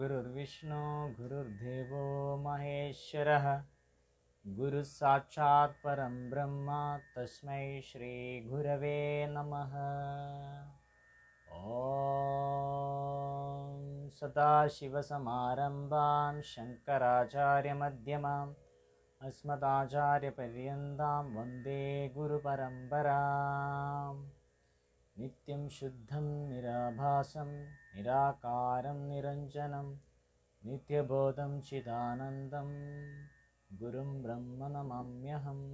गुरुर्विष्णु गुरुर्देवो महेश्वरः गुरुः साक्षात् परं ब्रह्म तस्मै श्रीगुरवे नमः ॐ सदाशिवसमारम्भां शङ्कराचार्यमध्यमाम् अस्मदाचार्यपर्यन्तां वन्दे गुरुपरम्पराम् नित्यं शुद्धं निराभासं निराकारं निरञ्जनं नित्यबोधं चिदानन्दं गुरुं ब्रह्म नमाम्यहम्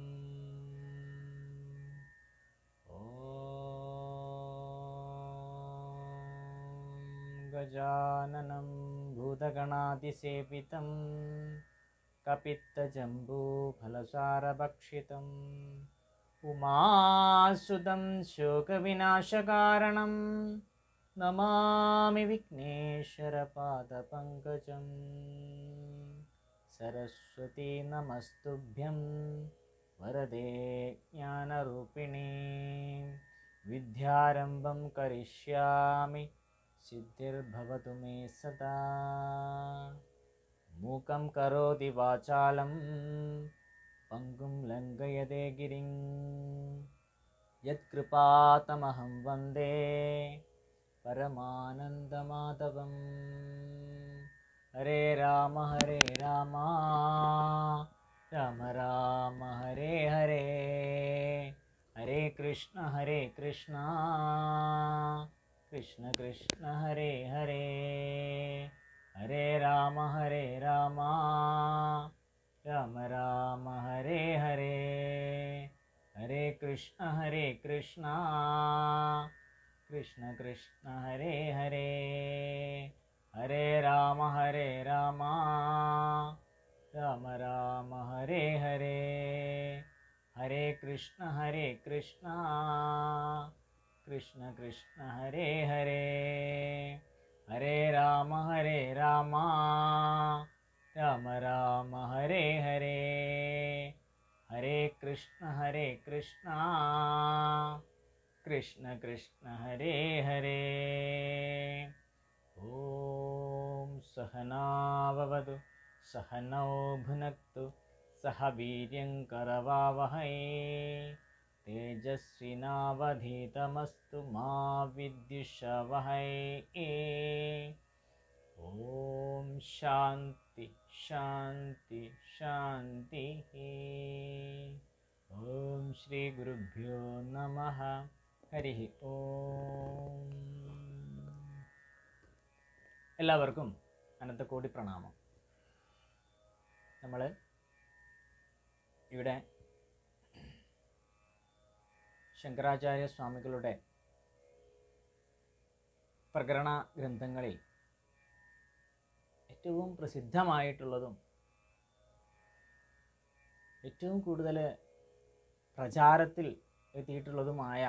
ॐ गजाननं भूतगणातिसेवितं कपित्तजम्बूफलसारभक्षितम् उमासुतं शोकविनाशकारणं नमामि विघ्नेश्वरपादपङ्कजं सरस्वती नमस्तुभ्यं वरदे ज्ञानरूपिणी विद्यारम्भं करिष्यामि सिद्धिर्भवतु मे सदा मूकं करोति वाचालं पङ्गुं लङ्घयते गिरिं यत्कृपातमहं वन्दे परमानन्दमाधवं हरे राम हरे राम राम राम हरे हरे हरे कृष्ण हरे कृष्ण कृष्ण कृष्ण हरे हरे हरे राम हरे राम राम राम हरे हरे हरे कृष्ण हरे कृष्ण कृष्ण कृष्ण हरे हरे हरे राम हरे राम राम राम हरे हरे हरे कृष्ण हरे कृष्ण कृष्ण कृष्ण हरे हरे हरे राम हरे राम राम राम हरे हरे हरे कृष्ण हरे कृष्ण कृष्ण कृष्ण हरे हरे ॐ सहनाववतु सहनौ भुनक्तु सह वीर्यङ्करवावहै तेजस्विनावधीतमस्तु मा विद्युषवहै ॐ शान्ति शान्ति शान्तिः ॐ श्रीगुरुभ्यो नमः ഹരിഹി ഓം എല്ലാവർക്കും അനന്തകോടി പ്രണാമം നമ്മൾ ഇവിടെ ശങ്കരാചാര്യ സ്വാമികളുടെ പ്രകരണ ഗ്രന്ഥങ്ങളിൽ ഏറ്റവും പ്രസിദ്ധമായിട്ടുള്ളതും ഏറ്റവും കൂടുതൽ പ്രചാരത്തിൽ എത്തിയിട്ടുള്ളതുമായ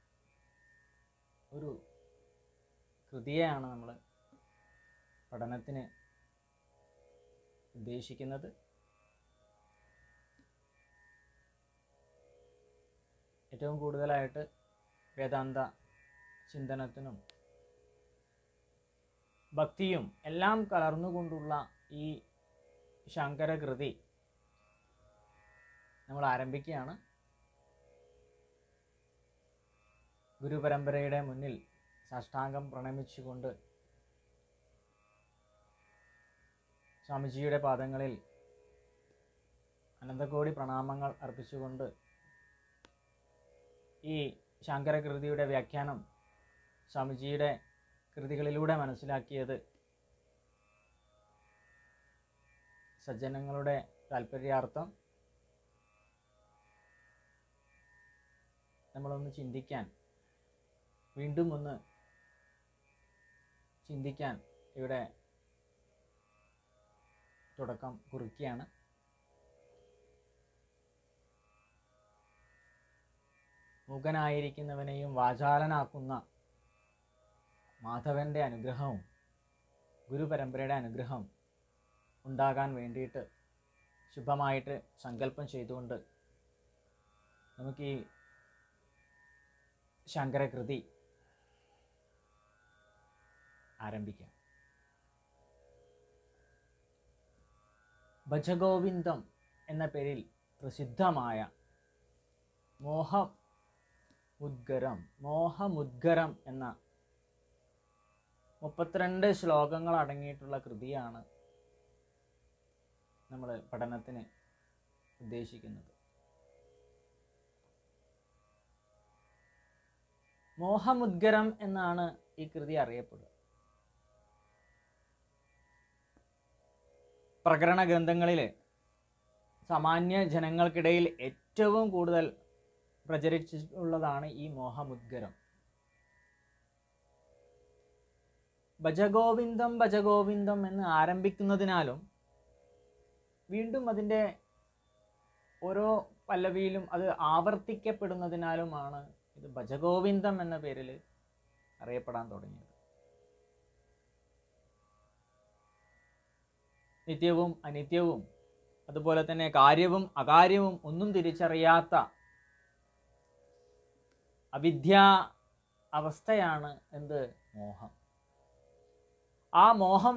ഒരു കൃതിയെയാണ് നമ്മൾ പഠനത്തിന് ഉദ്ദേശിക്കുന്നത് ഏറ്റവും കൂടുതലായിട്ട് വേദാന്ത ചിന്തനത്തിനും ഭക്തിയും എല്ലാം കലർന്നുകൊണ്ടുള്ള ഈ ശങ്കരകൃതി നമ്മൾ ആരംഭിക്കുകയാണ് ഗുരുപരമ്പരയുടെ മുന്നിൽ സാഷ്ടാംഗം പ്രണമിച്ചുകൊണ്ട് സ്വാമിജിയുടെ പാദങ്ങളിൽ അനന്തകോടി പ്രണാമങ്ങൾ അർപ്പിച്ചുകൊണ്ട് ഈ ശങ്കരകൃതിയുടെ വ്യാഖ്യാനം സ്വാമിജിയുടെ കൃതികളിലൂടെ മനസ്സിലാക്കിയത് സജ്ജനങ്ങളുടെ താല്പര്യാർത്ഥം നമ്മളൊന്ന് ചിന്തിക്കാൻ വീണ്ടും ഒന്ന് ചിന്തിക്കാൻ ഇവിടെ തുടക്കം കുറിക്കുകയാണ് മൂകനായിരിക്കുന്നവനെയും വാചാലനാക്കുന്ന മാധവൻ്റെ അനുഗ്രഹവും ഗുരുപരമ്പരയുടെ അനുഗ്രഹം ഉണ്ടാകാൻ വേണ്ടിയിട്ട് ശുഭമായിട്ട് സങ്കല്പം ചെയ്തുകൊണ്ട് നമുക്ക് ഈ ശങ്കരകൃതി ആരംഭിക്കാം ഭജഗോവിന്ദം എന്ന പേരിൽ പ്രസിദ്ധമായ മോഹ മുദ്ഗരം മോഹമുദ്ഗരം എന്ന മുപ്പത്തിരണ്ട് ശ്ലോകങ്ങൾ അടങ്ങിയിട്ടുള്ള കൃതിയാണ് നമ്മൾ പഠനത്തിന് ഉദ്ദേശിക്കുന്നത് മോഹമുദ്ഗരം എന്നാണ് ഈ കൃതി അറിയപ്പെടുക പ്രകരണ ഗ്രന്ഥങ്ങളിൽ സാമാന്യ ജനങ്ങൾക്കിടയിൽ ഏറ്റവും കൂടുതൽ പ്രചരിച്ചിട്ടുള്ളതാണ് ഈ മോഹമുദ്ഗരം ഭജഗോവിന്ദം ഭജഗോവിന്ദം എന്ന് ആരംഭിക്കുന്നതിനാലും വീണ്ടും അതിൻ്റെ ഓരോ പല്ലവിയിലും അത് ആവർത്തിക്കപ്പെടുന്നതിനാലുമാണ് ഇത് ഭജഗോവിന്ദം എന്ന പേരിൽ അറിയപ്പെടാൻ തുടങ്ങിയത് നിത്യവും അനിത്യവും അതുപോലെ തന്നെ കാര്യവും അകാര്യവും ഒന്നും തിരിച്ചറിയാത്ത അവിദ്യാ അവസ്ഥയാണ് എന്ത് മോഹം ആ മോഹം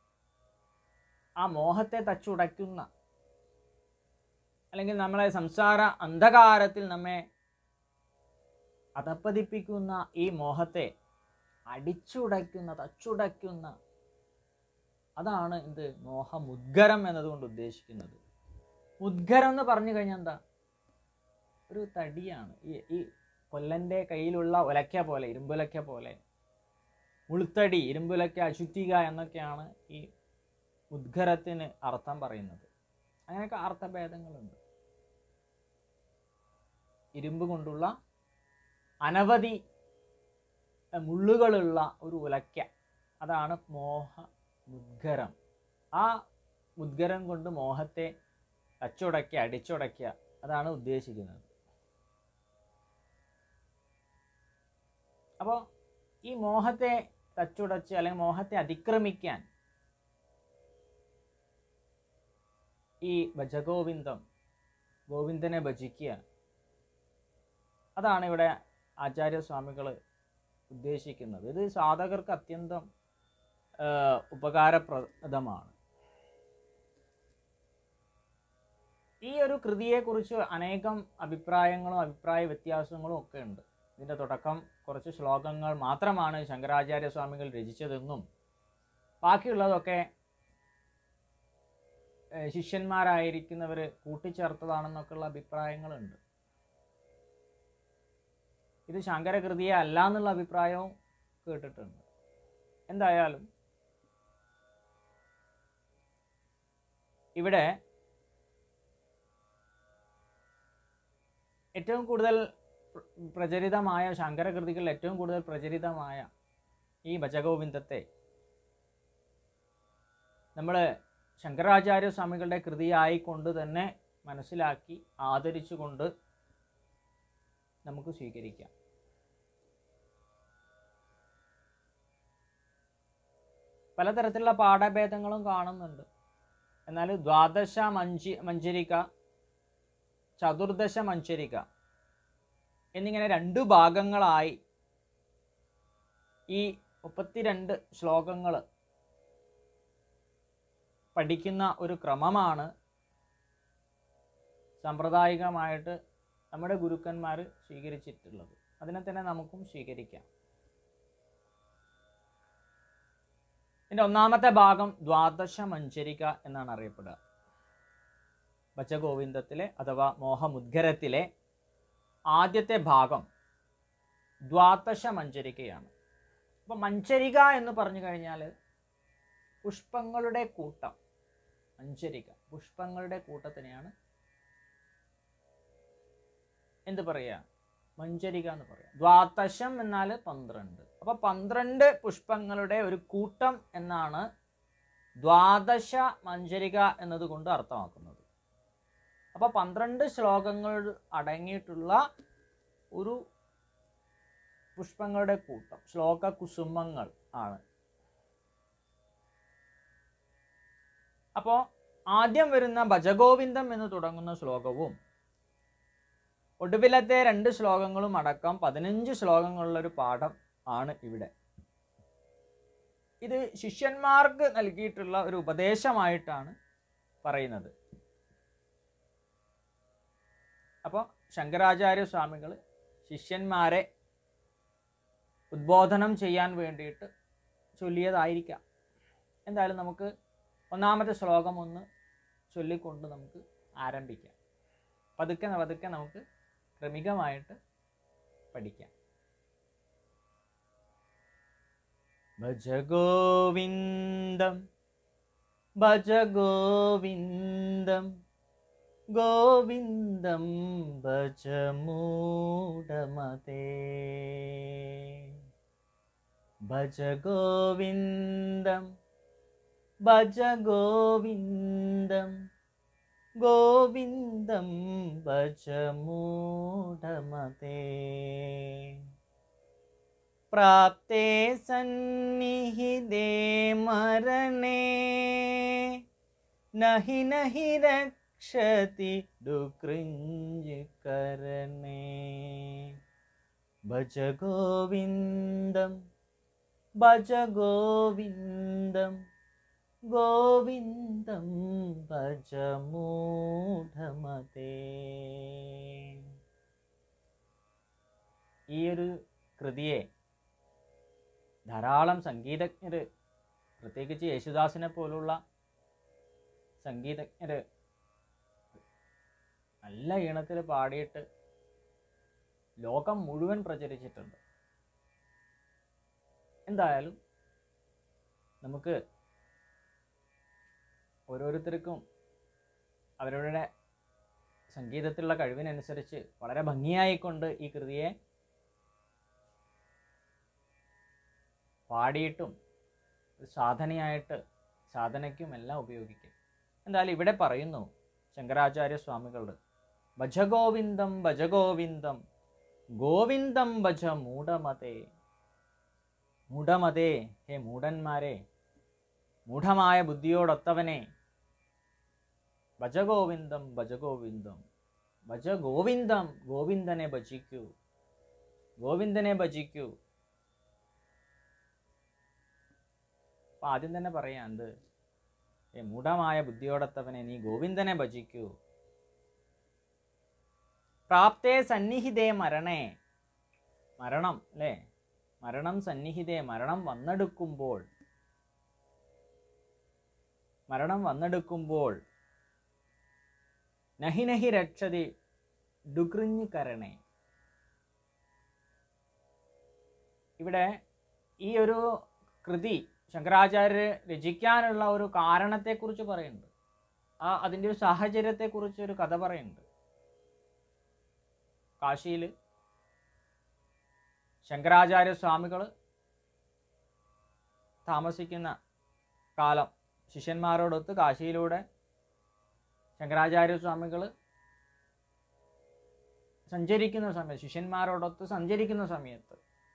ആ മോഹത്തെ തച്ചുടയ്ക്കുന്ന അല്ലെങ്കിൽ നമ്മളെ സംസാര അന്ധകാരത്തിൽ നമ്മെ അധപ്പതിപ്പിക്കുന്ന ഈ മോഹത്തെ അടിച്ചുടയ്ക്കുന്ന തച്ചുടയ്ക്കുന്ന അതാണ് എന്ത് മോഹമുദ്ഗരം എന്നതുകൊണ്ട് ഉദ്ദേശിക്കുന്നത് മുദ്ഗരം എന്ന് പറഞ്ഞു കഴിഞ്ഞാൽ എന്താ ഒരു തടിയാണ് ഈ ഈ കൊല്ലൻ്റെ കയ്യിലുള്ള ഒലക്ക പോലെ ഇരുമ്പുലക്ക പോലെ ഉൾത്തടി ഇരുമ്പുലക്ക അശുദ്ധിക എന്നൊക്കെയാണ് ഈ ഉദ്ഗരത്തിന് അർത്ഥം പറയുന്നത് അങ്ങനെയൊക്കെ അർത്ഥഭേദങ്ങളുണ്ട് ഇരുമ്പ് കൊണ്ടുള്ള അനവധി എഹ്, മുള്ളുകളുള്ള ഒരു ഉലക്ക അതാണ് മോഹ മുദ്ഗരം ആ മുദ്ഗരം കൊണ്ട് മോഹത്തെ തച്ചുടയ്ക്കുക അടിച്ചുടയ്ക്കുക അതാണ് ഉദ്ദേശിക്കുന്നത് അപ്പോൾ ഈ മോഹത്തെ തച്ചുടച്ച് അല്ലെങ്കിൽ മോഹത്തെ അതിക്രമിക്കാൻ ഈ ഭജഗോവിന്ദം ഗോവിന്ദനെ ഭജിക്കുക അതാണ് ഇവിടെ ആചാര്യസ്വാമികൾ ഉദ്ദേശിക്കുന്നത് ഇത് സാധകർക്ക് അത്യന്തം ആ, ഉപകാരപ്രദമാണ് ഈ ഒരു കൃതിയെക്കുറിച്ച് അനേകം അഭിപ്രായങ്ങളും അഭിപ്രായ വ്യത്യാസങ്ങളും ഒക്കെ ഉണ്ട് ഇതിൻ്റെ തുടക്കം കുറച്ച് ശ്ലോകങ്ങൾ മാത്രമാണ് ശങ്കരാചാര്യ സ്വാമികൾ രചിച്ചതെന്നും ബാക്കിയുള്ളതൊക്കെ ഏഹ്, ശിഷ്യന്മാരായിരിക്കുന്നവർ കൂട്ടിച്ചേർത്തതാണെന്നൊക്കെയുള്ള അഭിപ്രായങ്ങളുണ്ട് ഇത് ശങ്കരകൃതിയെ അല്ല എന്നുള്ള അഭിപ്രായവും കേട്ടിട്ടുണ്ട് എന്തായാലും ഇവിടെ ഏറ്റവും കൂടുതൽ പ്ര- പ്രചരിതമായ ശങ്കരകൃതികളിൽ ഏറ്റവും കൂടുതൽ പ്രചരിതമായ ഈ ഭജഗോവിന്ദത്തെ നമ്മൾ ശങ്കരാചാര്യ സ്വാമികളുടെ കൃതിയായിക്കൊണ്ട് തന്നെ മനസ്സിലാക്കി ആദരിച്ചുകൊണ്ട് നമുക്ക് സ്വീകരിക്കാം പലതരത്തിലുള്ള പാഠഭേദങ്ങളും കാണുന്നുണ്ട് എന്നാൽ ദ്വാദശ മഞ്ചി മഞ്ചരിക ചതുർദശ മഞ്ചരിക എന്നിങ്ങനെ രണ്ടു ഭാഗങ്ങളായി ഈ മുപ്പത്തിരണ്ട് ശ്ലോകങ്ങൾ പഠിക്കുന്ന ഒരു ക്രമമാണ് സാമ്പ്രദായികമായിട്ട് നമ്മുടെ ഗുരുക്കന്മാർ സ്വീകരിച്ചിട്ടുള്ളത് അതിനെ തന്നെ നമുക്കും സ്വീകരിക്കാം ഇതിൻ്റെ ഒന്നാമത്തെ ഭാഗം ദ്വാദശ മഞ്ചരിക എന്നാണ് അറിയപ്പെടുക ഭജഗോവിന്ദത്തിലെ അഥവാ മോഹമുദ്ഗരത്തിലെ ആദ്യത്തെ ഭാഗം ദ്വാദശ മഞ്ചരികയാണ് അപ്പോൾ മഞ്ചരിക എന്ന് പറഞ്ഞു കഴിഞ്ഞാൽ പുഷ്പങ്ങളുടെ കൂട്ടം മഞ്ചരിക പുഷ്പങ്ങളുടെ കൂട്ടത്തിനെയാണ് എന്ത് പറയുക മഞ്ചരിക എന്ന് പറയാം ദ്വാദശം എന്നാൽ പന്ത്രണ്ട് അപ്പോൾ പന്ത്രണ്ട് പുഷ്പങ്ങളുടെ ഒരു കൂട്ടം എന്നാണ് ദ്വാദശ മഞ്ചരിക എന്നതുകൊണ്ട് അർത്ഥമാക്കുന്നത് അപ്പോൾ പന്ത്രണ്ട് ശ്ലോകങ്ങൾ അടങ്ങിയിട്ടുള്ള ഒരു പുഷ്പങ്ങളുടെ കൂട്ടം ശ്ലോക കുസുമങ്ങൾ ആണ് അപ്പോൾ ആദ്യം വരുന്ന ഭജഗോവിന്ദം എന്ന് തുടങ്ങുന്ന ശ്ലോകവും ഒടുവിലത്തെ രണ്ട് ശ്ലോകങ്ങളും അടക്കം പതിനഞ്ച് ശ്ലോകങ്ങളുള്ള ഒരു പാഠം ആണ് ഇവിടെ ഇത് ശിഷ്യന്മാർക്ക് നൽകിയിട്ടുള്ള ഒരു ഉപദേശമായിട്ടാണ് പറയുന്നത് അപ്പോൾ ശങ്കരാചാര്യ സ്വാമികൾ ശിഷ്യന്മാരെ ഉദ്ബോധനം ചെയ്യാൻ വേണ്ടിയിട്ട് ചൊല്ലിയതായിരിക്കാം എന്തായാലും നമുക്ക് ഒന്നാമത്തെ ശ്ലോകം ഒന്ന് ചൊല്ലിക്കൊണ്ട് നമുക്ക് ആരംഭിക്കാം പതുക്കെ പതുക്കെ നമുക്ക് ക്രമികമായിട്ട് പഠിക്കാം ഭജ ഗോവിന്ദം ഭജ ഗോവിന്ദം ഗോവിന്ദം ഭജ മൂഢമതേ ഭജ ഗോവിന്ദം ഭജ ഗോവിന്ദം ഗോവിന്ദം ഭജ മൂഢമതേ പ്രാപ്തേ സന്നിഹിതേ മരണേ നഹി നഹി രക്ഷതി ഡുകൃഞ്ച് കരണേ ഭജ ഗോവിന്ദം ഭജ ഗോവിന്ദം ഗോവിന്ദം ഭജ മൂഢമതേ ഈ ഒരു കൃതിയെ ധാരാളം സംഗീതജ്ഞർ പ്രത്യേകിച്ച് യേശുദാസിനെ പോലുള്ള സംഗീതജ്ഞർ നല്ല ഈണത്തിൽ പാടിയിട്ട് ലോകം മുഴുവൻ പ്രചരിച്ചിട്ടുണ്ട് എന്തായാലും നമുക്ക് ഓരോരുത്തർക്കും അവരവരുടെ സംഗീതത്തിലുള്ള കഴിവിനനുസരിച്ച് വളരെ ഭംഗിയായിക്കൊണ്ട് ഈ കൃതിയെ പാടിയിട്ടും ഒരു സാധനയായിട്ട് സാധനയ്ക്കും എല്ലാം ഉപയോഗിക്കും എന്തായാലും ഇവിടെ പറയുന്നു ശങ്കരാചാര്യ സ്വാമികളുടെ ഭജഗോവിന്ദം ഭജഗോവിന്ദം ഗോവിന്ദം ഭജ മൂഢമതേ മൂഢമതേ ഹേ മൂഢന്മാരെ മൂഢമായ ബുദ്ധിയോടൊത്തവനെ ഭജഗോവിന്ദം ഭജഗോവിന്ദം ഭജ ഗോവിന്ദം ഗോവിന്ദനെ ഭജിക്കൂ ഗോവിന്ദനെ ഭജിക്കൂ അപ്പൊ ആദ്യം തന്നെ പറയാം എന്ത് ഏ മൂഢമായ ബുദ്ധിയോടത്തവനെ നീ ഗോവിന്ദനെ ഭജിക്കൂ പ്രാപ്തേ സന്നിഹിതേ മരണേ മരണം അല്ലേ മരണം സന്നിഹിതേ മരണം വന്നെടുക്കുമ്പോൾ മരണം വന്നെടുക്കുമ്പോൾ നഹി നഹി രക്ഷതി ഡുകൃഞ്ഞ് കരണേ ഇവിടെ ഈ ഒരു കൃതി ശങ്കരാചാര്യർ രചിക്കാനുള്ള ഒരു കാരണത്തെക്കുറിച്ച് പറയുന്നുണ്ട് ആ അതിൻ്റെ ഒരു സാഹചര്യത്തെക്കുറിച്ച് ഒരു കഥ പറയുന്നുണ്ട് കാശിയിൽ ശങ്കരാചാര്യ സ്വാമികൾ താമസിക്കുന്ന കാലം ശിഷ്യന്മാരോടൊത്ത് കാശിയിലൂടെ ശങ്കരാചാര്യ സ്വാമികൾ സഞ്ചരിക്കുന്ന സമയത്ത് ശിഷ്യന്മാരോടൊത്ത് സഞ്ചരിക്കുന്ന സമയത്ത്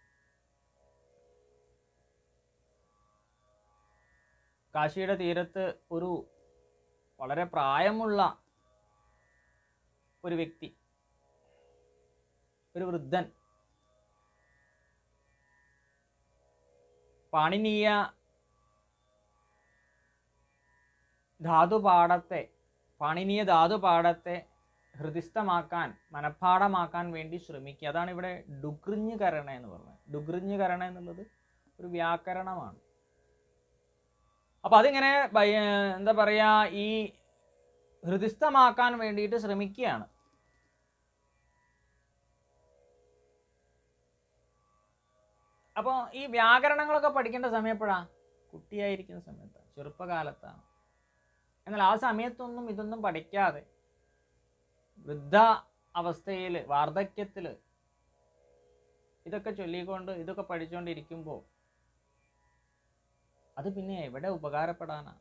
കാശിയുടെ തീരത്ത് ഒരു വളരെ പ്രായമുള്ള ഒരു വ്യക്തി ഒരു വൃദ്ധൻ പാണിനീയ ധാതുപാഠത്തെ പാണിനീയ ധാതുപാഠത്തെ ഹൃദിസ്ഥമാക്കാൻ മനഃപ്പാഠമാക്കാൻ വേണ്ടി ശ്രമിക്കുക അതാണ് ഇവിടെ ഡുകൃഞ്ഞ് കരണ എന്ന് പറഞ്ഞത് ഡുകൃഞ്ഞ് കരണ എന്നുള്ളത് ഒരു വ്യാകരണമാണ് അപ്പൊ അതിങ്ങനെ ഭയ- എന്താ പറയാ ഈ ഹൃദിസ്ഥമാക്കാൻ വേണ്ടിയിട്ട് ശ്രമിക്കുകയാണ് അപ്പോൾ ഈ വ്യാകരണങ്ങളൊക്കെ പഠിക്കേണ്ട സമയം എപ്പോഴാ കുട്ടിയായിരിക്കുന്ന സമയത്താണ് ചെറുപ്പകാലത്താണ് എന്നാൽ ആ സമയത്തൊന്നും ഇതൊന്നും പഠിക്കാതെ വൃദ്ധ അവസ്ഥയിൽ വാർദ്ധക്യത്തിൽ ഇതൊക്കെ ചൊല്ലിക്കൊണ്ട് ഇതൊക്കെ പഠിച്ചുകൊണ്ടിരിക്കുമ്പോൾ അത് പിന്നെ എവിടെ ഉപകാരപ്പെടാനാ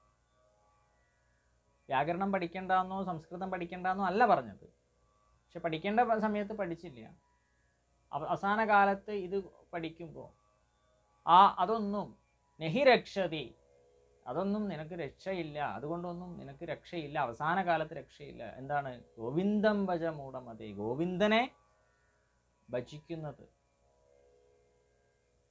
വ്യാകരണം പഠിക്കേണ്ടെന്നോ സംസ്കൃതം പഠിക്കേണ്ടെന്നോ അല്ല പറഞ്ഞത് പക്ഷെ പഠിക്കേണ്ട പ- സമയത്ത് പഠിച്ചില്ല അവ- അവസാന കാലത്ത് ഇത് പഠിക്കുമ്പോൾ ആ അതൊന്നും നെഹി രക്ഷതി അതൊന്നും നിനക്ക് രക്ഷയില്ല അതുകൊണ്ടൊന്നും നിനക്ക് രക്ഷയില്ല അവസാന കാലത്ത് രക്ഷയില്ല എന്താണ് ഗോവിന്ദം ഭജ മൂടമതി ഗോവിന്ദനെ ഭജിക്കുന്നത്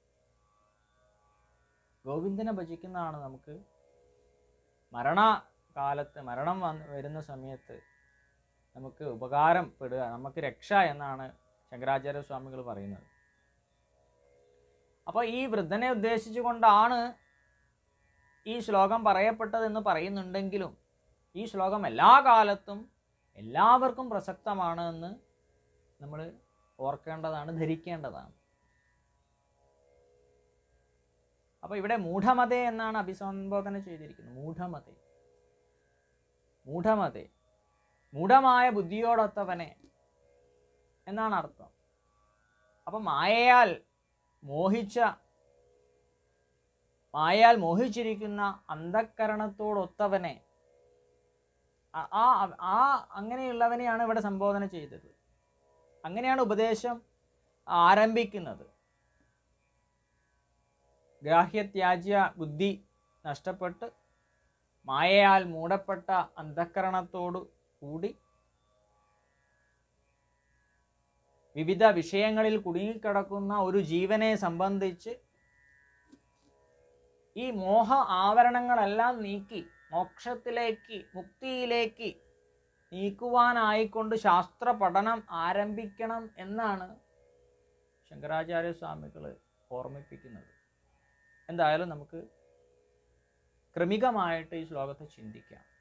ഗോവിന്ദനെ ഭജിക്കുന്നതാണ് നമുക്ക് മരണ കാലത്ത് മരണം വന്ന് വരുന്ന സമയത്ത് നമുക്ക് ഉപകാരപ്പെടുക നമുക്ക് രക്ഷ എന്നാണ് ശങ്കരാചാര്യ സ്വാമികൾ പറയുന്നത് അപ്പോൾ ഈ വൃദ്ധനെ ഉദ്ദേശിച്ചുകൊണ്ടാണ് ഈ ശ്ലോകം പറയപ്പെട്ടതെന്ന് പറയുന്നുണ്ടെങ്കിലും ഈ ശ്ലോകം എല്ലാ കാലത്തും എല്ലാവർക്കും പ്രസക്തമാണ് എന്ന് നമ്മൾ ഓർക്കേണ്ടതാണ് ധരിക്കേണ്ടതാണ് അപ്പോൾ ഇവിടെ മൂഢമതേ എന്നാണ് അഭിസംബോധന ചെയ്തിരിക്കുന്നത് മൂഢമതേ മൂഢമതേ മൂഢമായ ബുദ്ധിയോടൊത്തവനെ എന്നാണ് അർത്ഥം അപ്പം മായയാൽ മോഹിച്ച മായയാൽ മോഹിച്ചിരിക്കുന്ന അന്ധക്കരണത്തോടൊത്തവനെ ആ- ആ ആ അങ്ങനെയുള്ളവനെയാണ് ഇവിടെ സംബോധന ചെയ്തത് അങ്ങനെയാണ് ഉപദേശം ആരംഭിക്കുന്നത് ഗ്രാഹ്യത്യാജ്യ ബുദ്ധി നഷ്ടപ്പെട്ട് മായയാൽ മൂടപ്പെട്ട അന്ധക്കരണത്തോടു കൂടി വിവിധ വിഷയങ്ങളിൽ കുടുങ്ങിക്കിടക്കുന്ന ഒരു ജീവനെ സംബന്ധിച്ച് ഈ മോഹ ആവരണങ്ങളെല്ലാം നീക്കി മോക്ഷത്തിലേക്ക് മുക്തിയിലേക്ക് നീക്കുവാനായിക്കൊണ്ട് ശാസ്ത്ര പഠനം ആരംഭിക്കണം എന്നാണ് ശങ്കരാചാര്യ സ്വാമികൾ ഓർമ്മിപ്പിക്കുന്നത് എന്തായാലും നമുക്ക് ക്രമികമായിട്ട് ഈ ശ്ലോകത്തെ ചിന്തിക്കാം